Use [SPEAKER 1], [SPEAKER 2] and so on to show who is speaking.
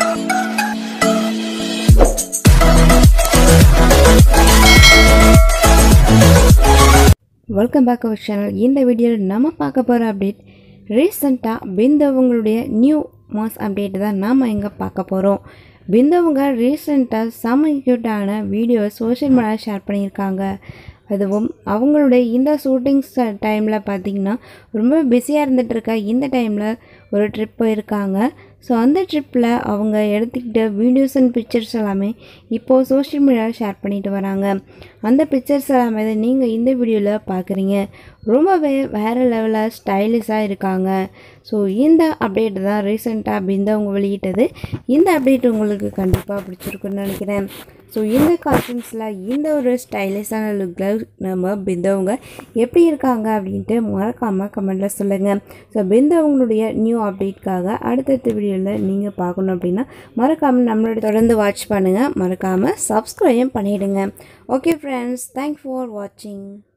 [SPEAKER 1] welcome back our channel இந்த வீடியோவில் நம்ம பார்க்க போகிற அப்டேட் ரீசண்டாக பிந்தவங்களுடைய நியூ மாஸ் அப்டேட் தான் நாம் இங்கே பார்க்க போகிறோம் பிந்தவங்க ரீசெண்டாக செம்ம க்யூட்டான வீடியோ சோஷியல் மீடியாவில் ஷேர் பண்ணியிருக்காங்க அதுவும் அவங்களுடைய இந்த ஷூட்டிங்ஸ் டைமில் பார்த்திங்கன்னா ரொம்ப பிஸியாக இருந்துட்டு இருக்க இந்த டைமில் ஒரு ட்ரிப் போயிருக்காங்க ஸோ அந்த ட்ரிப்பில் அவங்க எடுத்துக்கிட்ட வீடியோஸ் அண்ட் பிக்சர்ஸ் எல்லாமே இப்போது சோஷியல் மீடியாவில் ஷேர் பண்ணிட்டு வராங்க அந்த பிக்சர்ஸ் எல்லாமே தான் நீங்கள் இந்த வீடியோவில் பார்க்குறீங்க ரொம்பவே வேறு லெவலில் ஸ்டைலிஷாக இருக்காங்க ஸோ இந்த அப்டேட் தான் ரீசெண்டாக பிந்தவங்க வெளியிட்டது இந்த அப்டேட் உங்களுக்கு கண்டிப்பாக பிடிச்சிருக்குன்னு நினைக்கிறேன் ஸோ இந்த காஸ்டியூம்ஸில் இந்த ஒரு ஸ்டைலிஷான லுக்கில் நம்ம பிந்தவங்க எப்படி இருக்காங்க அப்படின்ட்டு மறக்காமல் கமெண்ட்டில் சொல்லுங்கள் ஸோ பிந்தவங்களுடைய நியூ அப்டேட்காக அடுத்தடுத்த வீடியோவில் நீங்கள் பார்க்கணும் அப்படின்னா மறக்காமல் நம்மளோட தொடர்ந்து வாட்ச் பண்ணுங்கள் மறக்காமல் சப்ஸ்கிரையும் பண்ணிவிடுங்க ஓகே ஃப்ரெண்ட்ஸ் தேங்க்ஸ் ஃபார் வாட்சிங்